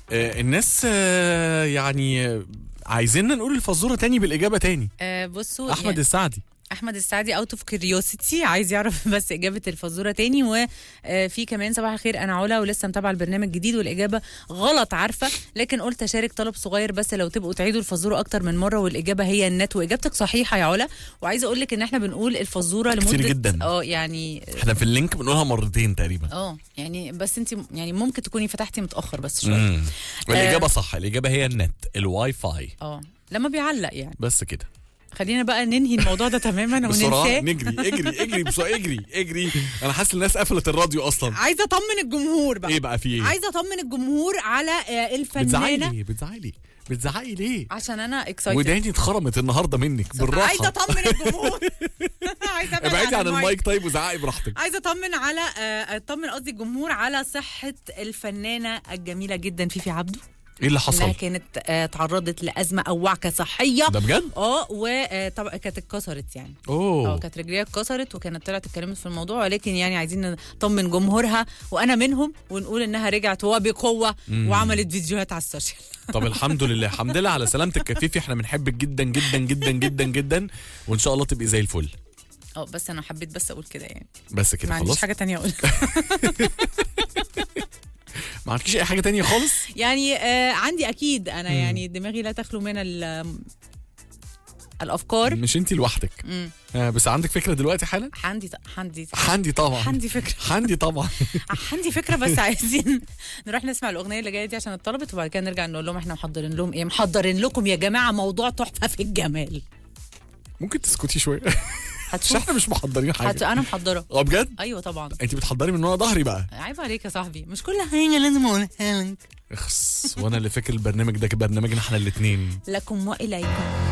آه الناس آه يعني آه، عايزيننا نقول الفزوره تاني بالاجابه تاني آه بصوا احمد يعني السعدي احمد السعدي اوت اوف كيوريوسيتي عايز يعرف بس اجابه الفزوره تاني وفي كمان صباح الخير انا علا ولسه متابعه البرنامج الجديد والاجابه غلط عارفه لكن قلت اشارك طلب صغير بس لو تبقوا تعيدوا الفزوره اكتر من مره والاجابه هي النت واجابتك صحيحه يا علا وعايزه اقول لك ان احنا بنقول الفزوره لمده كتير جدا. اه يعني احنا في اللينك بنقولها مرتين تقريبا اه يعني بس انت يعني ممكن تكوني فتحتي متاخر بس شويه امم والاجابه صح الاجابه هي النت الواي فاي اه لما بيعلق يعني بس كده خلينا بقى ننهي الموضوع ده تماما بسرعه وننساه نجري اجري اجري بسرعه اجري اجري انا حاسس الناس قفلت الراديو اصلا عايزه اطمن الجمهور بقى ايه بقى في ايه عايزه اطمن الجمهور على آه، بتزعقي الفنانه ليه بتزعقي بتزعقي ليه عشان انا اكسايتد وداني اتخرمت النهارده منك بالراحه عايزه اطمن الجمهور عايزه أبعد ابعدي عن المايك طيب وزعقي براحتك عايزه اطمن على آه، اطمن قصدي الجمهور على صحه الفنانه الجميله جدا فيفي عبده ايه اللي انها حصل كانت آه، تعرضت لازمه او وعكه صحيه ده بجد اه وطبعا كانت اتكسرت يعني اه اوه كانت رجليها اتكسرت وكانت طلعت اتكلمت في الموضوع ولكن يعني عايزين نطمن جمهورها وانا منهم ونقول انها رجعت وبقوه وعملت فيديوهات على السوشيال طب الحمد لله الحمد لله على سلامتك يا فيفي احنا بنحبك جدا جدا جدا جدا جدا وان شاء الله تبقي زي الفل اه بس انا حبيت بس اقول كده يعني بس ما كده عنديش خلاص حاجه تانية اقول ما عندكيش اي حاجه تانية خالص يعني آه عندي اكيد انا يعني دماغي لا تخلو من ال- الافكار مش انت لوحدك مم. آه بس عندك فكره دلوقتي حالا عندي عندي حندي طبعا عندي فكره حندي طبعا عندي فكره بس عايزين نروح نسمع الاغنيه اللي جايه دي عشان اتطلبت وبعد كده نرجع نقول لهم احنا محضرين لهم ايه محضرين لكم يا جماعه موضوع تحفه في الجمال ممكن تسكتي شويه عشان هتشوف احنا مش محضرين هت... حاجه انا محضره اه بجد ايوه طبعا انت بتحضري من ورا ظهري بقى عيب عليك يا صاحبي مش كل حاجه لازم اقولها لك اخس وانا اللي فاكر البرنامج ده برنامجنا احنا الاثنين لكم واليكم